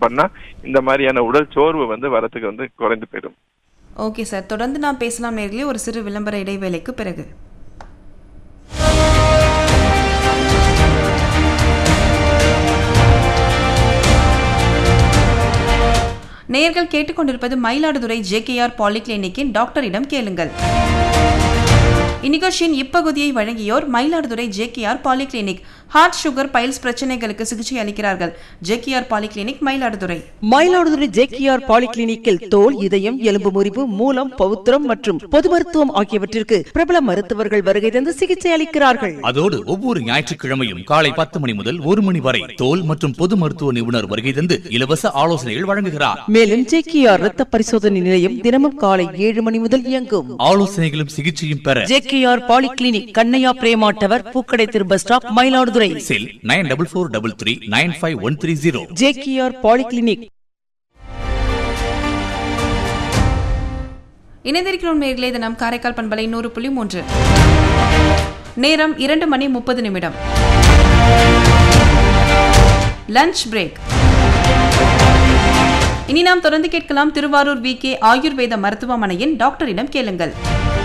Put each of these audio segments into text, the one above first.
பண்ணா இந்த மாதிரியான உடல் சோர்வு வந்து வரத்துக்கு வந்து குறைந்து போயிடும் ஓகே சார் தொடர்ந்து நாம் பேசலாம் நேர்களே ஒரு சிறு விளம்பர இடைவேளைக்கு பிறகு நேயர்கள் கேட்டுக்கொண்டிருப்பது மயிலாடுதுறை ஜேகேஆர் பாலிகிளினிக்கின் டாக்டரிடம் கேளுங்கள் இந்நிகழ்ச்சியின் இப்பகுதியை வழங்கியோர் Mayiladuthurai JKR polyclinic heart sugar piles பிரச்சனைகளுக்கு சிகிச்சை அளிக்கிறார்கள் JKR polyclinic Mayiladuthurai Mayiladuthurai JKR பாலிகிளினிக்கில் தோல் இதயம் எலும்பு முறிவு மூலம் பௌத்திரம் மற்றும் பொது மருத்துவம் ஆகியவற்றிற்கு பிரபல மருத்துவர்கள் வருகை தந்து சிகிச்சை அளிக்கிறார்கள் அதோடு ஒவ்வொரு ஞாயிற்றுக்கிழமையும் காலை பத்து மணி முதல் ஒரு மணி வரை தோல் மற்றும் பொது மருத்துவ நிபுணர் வருகை தந்து இலவச ஆலோசனைகள் வழங்குகிறார் மேலும் ஜேகேஆர் ரத்த பரிசோதனை நிலையம் தினமும் காலை ஏழு மணி முதல் இயங்கும் ஆலோசனைகளும் சிகிச்சையும் பெற JKR polyclinic Kannaiya Prema tower பூக்கடை திரு bus stop Mayiladuthurai cell nine double four double three nine five one three zero JKR polyclinic இணைந்திருக்கிறோம் நேர்களே இது நம் காரைக்கால் பண்பலை நூறு புள்ளி மூன்று நேரம் இரண்டு மணி முப்பது நிமிடம் லஞ்ச் பிரேக் இனி நாம் தொடர்ந்து கேட்கலாம் திருவாரூர் வி கே ஆயுர்வேத மருத்துவமனையின் டாக்டரிடம் கேளுங்கள்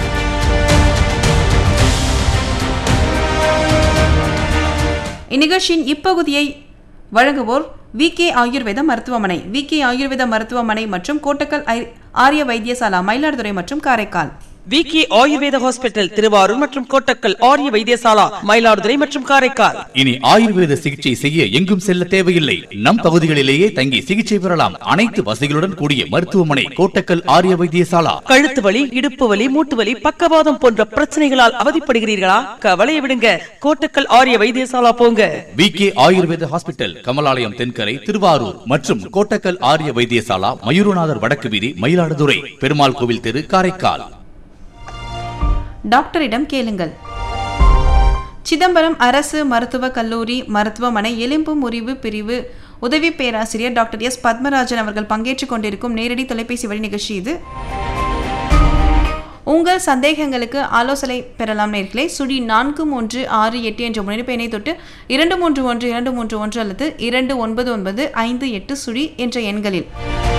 இந்நிகழ்ச்சியின் இப்பகுதியை வழங்குவோர் வி கே ஆயுர்வேத மருத்துவமனை வி கே ஆயுர்வேத மருத்துவமனை மற்றும் கோட்டக்கல் ஐ- ஆரிய வைத்தியசாலா மயிலாடுதுறை மற்றும் காரைக்கால் விகே ஆயுர்வேத ஹாஸ்பிட்டல் திருவாரூர் மற்றும் கோட்டக்கல் ஆரிய வைத்தியசாலா மயிலாடுதுறை மற்றும் காரைக்கால் இனி ஆயுர்வேத சிகிச்சை செய்ய எங்கும் செல்ல தேவையில்லை நம் பகுதிகளிலேயே தங்கி சிகிச்சை பெறலாம் அனைத்து வசதிகளுடன் கூடிய மருத்துவமனை கோட்டக்கல் ஆரிய வைத்தியசாலா கழுத்து வலி இடுப்பு வலி மூட்டு வலி பக்கவாதம் போன்ற பிரச்சனைகளால் அவதிப்படுகிறீர்களா கவலையை விடுங்க கோட்டக்கல் ஆரிய வைத்தியசாலா போங்க V K Ayurveda hospital Kamalalayam Thenkarai Thiruvarur மற்றும் கோட்டக்கல் ஆரிய வைத்தியசாலா மயூரநாதர் வடக்கு வீதி மயிலாடுதுறை பெருமாள் கோவில் தெரு காரைக்கால் டாக்டரிடம் கேளுங்கள் சிதம்பரம் அரசு மருத்துவக் கல்லூரி மருத்துவமனை எலும்பு முறிவு பிரிவு உதவி பேராசிரியர் டாக்டர் எஸ் பத்மராஜன் அவர்கள் பங்கேற்றுக் கொண்டிருக்கும் நேரடி தொலைபேசி வழி நிகழ்ச்சி இது உங்கள் சந்தேகங்களுக்கு ஆலோசனை பெறலாம் நேர்களே சுழி நான்கு மூன்று ஆறு எட்டு என்ற முனைப்பு எண்ணை தொட்டு இரண்டு மூன்று ஒன்று இரண்டு மூன்று ஒன்று அல்லது இரண்டு ஒன்பது ஒன்பது ஐந்து எட்டு சுழி என்ற எண்களில்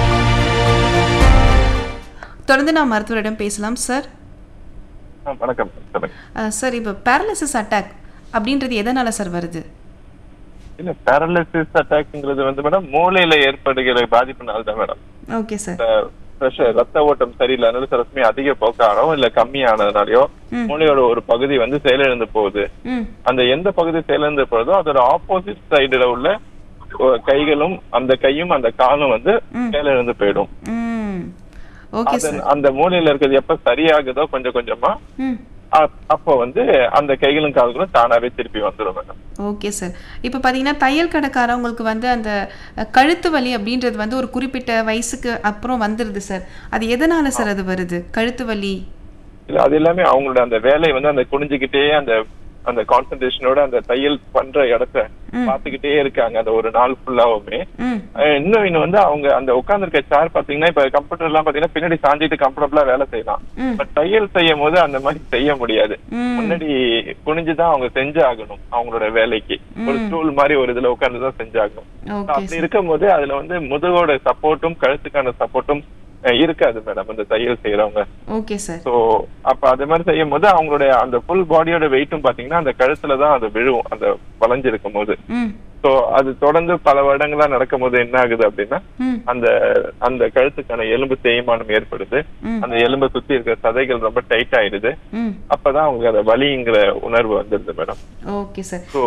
தொடர்ந்து நாம் மருத்துவரிடம் பேசலாம் சார் ஆ, வணக்கம் சொல்லுங்க அஹ் சார் இப்போ பேரலிசிஸ் அட்டாக் அப்படின்றது எதனால சார் வருது இல்ல பேரலிசிஸ் அட்டாக்ங்கிறது வந்து மேடம் மூளையில ஏற்படுகிற பாதிப்புனால தான் மேடம் ஓகே சார் இந்த pressure, ரத்த ஓட்டம் சரியில்லை ரத்தமே அதிக போக்கானோ இல்ல கம்மியானதுனாலயோ மூளையோட ஒரு பகுதி வந்து செயலிழந்து போகுது ம் அந்த எந்த பகுதி செயலிழந்து போகுதோ அதோட ஆப்போசிட் சைடுல உள்ள ஒ- கைகளும் அந்த கையும் அந்த காலும் வந்து செயலிழந்து போயிடும் ம் ஓகே அது சார் அந்த மூலையில இருக்கிறது எப்ப சரியாகுதோ கொஞ்சம் கொஞ்சமா ம் அ- அப்போ வந்து அந்த கைகளும் கால்களும் தானாவே திருப்பி வந்துடும் மேடம் ஓகே சார் இப்போ பார்த்தீங்கன்னா தையல் கடைக்காரவங்களுக்கு வந்து அந்த அஹ், கழுத்து வலி அப்படின்றது வந்து ஒரு குறிப்பிட்ட வயசுக்கு அப்புறம் வந்துடுது சார் அது எதனால சார் அது வருது கழுத்து வலி இல்ல அது எல்லாமே அவங்களோட அந்த வேலையை வந்து அந்த குனிஞ்சுக்கிட்டே அந்த அந்த கான்சென்ட்ரேஷனோட அந்த தையல் பண்ற இடத்த பாத்துக்கிட்டே இருக்காங்க அந்த ஒரு நாள் ஃபுல்லாவுமே ம் அஹ் இன்னும் இன்னும் வந்து அவங்க அந்த உட்கார்ந்திருக்க சேர் பாத்தீங்கன்னா இப்ப கம்ப்யூட்டர் எல்லாம் பாத்தீங்கன்னா பின்னாடி சாஞ்சிட்டு கம்ஃபர்டபுளா வேலை செய்யலாம் ம். பட் தையல் செய்யும் போது அந்த மாதிரி செய்ய முடியாது ம். முன்னாடி குனிஞ்சுதான் அவங்க செஞ்சாகணும் அவங்களோட வேலைக்கு ஒரு ஸ்டூல் மாதிரி ஒரு இதுல உட்கார்ந்துதான் செஞ்சாகணும் ஓகே அப்படி இருக்கும்போது அதுல வந்து முதுகோட சப்போர்ட்டும் கழுத்துக்கான சப்போர்ட்டும் இருக்காது மேடம் அந்த தையல் செய்யறவங்க ஓகே சார் சோ அப்ப அது மாதிரி செய்யும் போது அவங்களுடைய அந்த ஃபுல் பாடியோட வெயிட்டும் பாத்தீங்கன்னா அந்த கழுத்துல தான் அது விழுவும் அந்த வளைஞ்சிருக்கும் போது ம் சோ அது தொடர்ந்து பல வருடங்களா நடக்கும் போது என்ன ஆகுது அப்படின்னா ம் அந்த அந்த கழுத்துக்கான எலும்பு தேய்மானம் ஏற்படுது ம். அந்த எலும்பை சுத்தி இருக்கிற சதைகள் ரொம்ப டைட் ஆயிடுது ம் அப்பதான் அவங்களுக்கு அந்த வலிங்கிற உணர்வு வந்துருது மேடம் ஓகே சார் சோ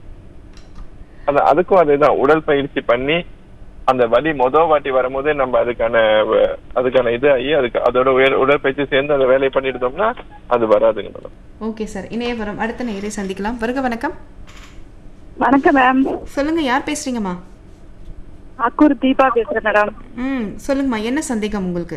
அந்த அதுக்கும் அதேதான் உடற்பயிற்சி பண்ணி அந்த வலி மொத வாட்டி வரும்போதே நம்ம அதுக்கான வ- அதுக்கான இது ஆகி அதுக்கு அதோட உயர் உடற்பயிற்சி சேர்ந்து அந்த வேலையை பண்ணிட்டோம்னா அது வராதுங்க மேடம் ஓகே சார் இணைய வரும் அடுத்த நேரை சந்திக்கலாம் வருக வணக்கம் வணக்கம் மேம் சொல்லுங்க யார் பேசுறீங்கம்மா அக்கூர் தீபா பேசுறேன் மேடம் ம் சொல்லுங்கம்மா என்ன சந்தேகம் உங்களுக்கு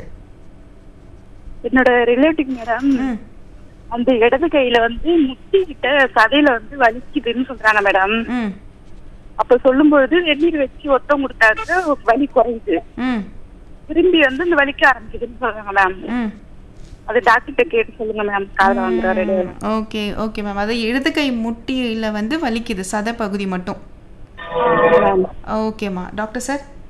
என்னோட ரிலேட்டிவ் மேடம் ம் அந்த இடது கையில வந்து முட்டி கிட்ட சதையில வந்து வலிக்குதுன்னு சொல்றாங்க மேடம் ம் அப்ப சொல்லும்பொழுது வெந்நீர் வச்சு ஒத்தம் கொடுத்தாக்க வலி குறையுது ம் திரும்பி வந்து இந்த வலிக்க ஆரம்பிக்குதுன்னு சொல்றாங்க மேம் ம் அது டாக்டர்கிட்ட கேட்டு சொல்லுங்க மேம் காதுல வாங்குறாரு ஓகே ஓகே மேம் அது இடது கை முட்டியில் வந்து வலிக்குது சத பகுதி மட்டும் ஓகேம்மா டாக்டர் சார்